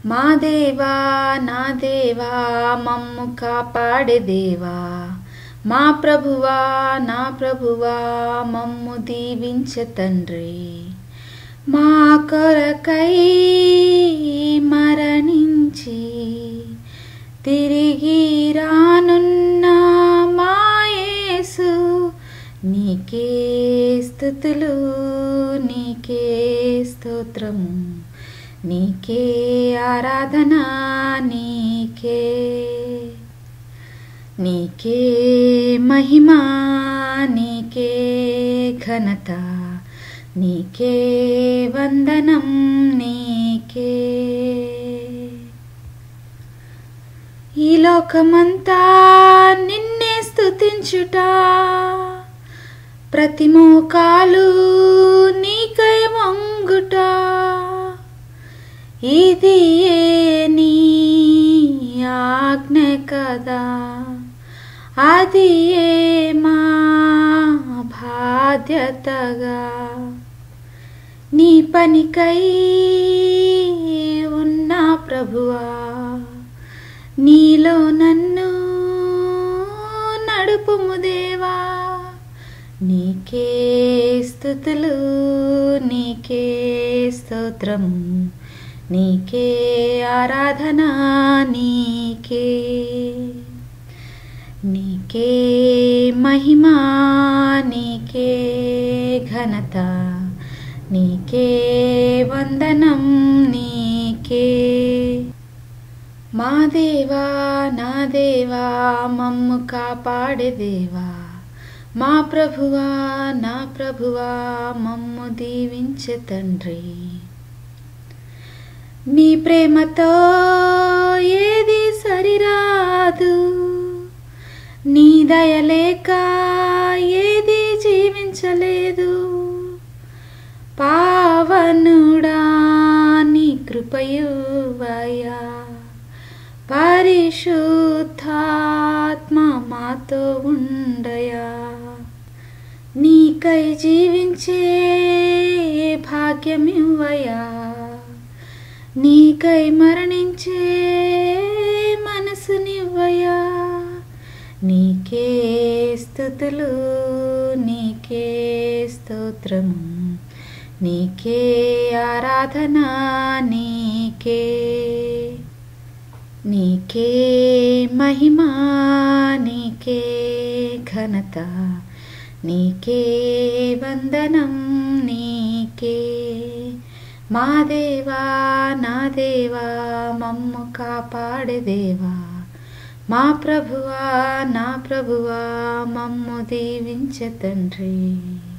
మా దేవా నా దేవా మమ్ము కాపాడే దేవా మా ప్రభువా నా ప్రభువా మమ్ము దీవించ తండ్రి మా కొరకై మరణించి తిరిగి రానున్న మా యేసు నీకే స్థుతులు నీకే స్తోత్రము నీకే ఆరాధన నీకే నీకే మహిమా నీకే ఘనత నీకే వందనం నీకే ఈ లోకమంతా నిన్నే స్తుతించుట ప్రతి మోకాలు నీకై వంగుట ఇది ఏ నీ ఆజ్ఞ కదా అది ఏ మా బాధ్యతగా నీ పనికై ఉన్న ప్రభువా నీలో నన్ను నడుపుము దేవా నీకే స్థుతులు నీకే స్తోత్రం నీకే ఆరాధన నీకే నీకే మహిమా నీకే ఘనత నీకే వందనం నీకే మా దేవా నా దేవా మమ్ము కాపాడే దేవా మా ప్రభువా నా ప్రభువా మమ్ము దీవించే తండ్రి నీ ప్రేమతో ఏది సరిరాదు నీ దయలేక ఏది జీవించలేదు పావనుడా నీ కృపయువయా పరిశుద్ధాత్మ మాతో ఉండయా నీకై జీవించే భాగ్యమివ్వయా నీకై మరణించే మనసునివ్వయా నీకే స్థుతులు నీకే స్తోత్రము నీకే ఆరాధన నీకే నీకే మహిమా నీకే ఘనత నీకే వందనం నీకే మా దేవా నా దేవా మమ్ము కాపాడే దేవా మా ప్రభువా నా ప్రభువా మమ్ము దీవించ తండ్రి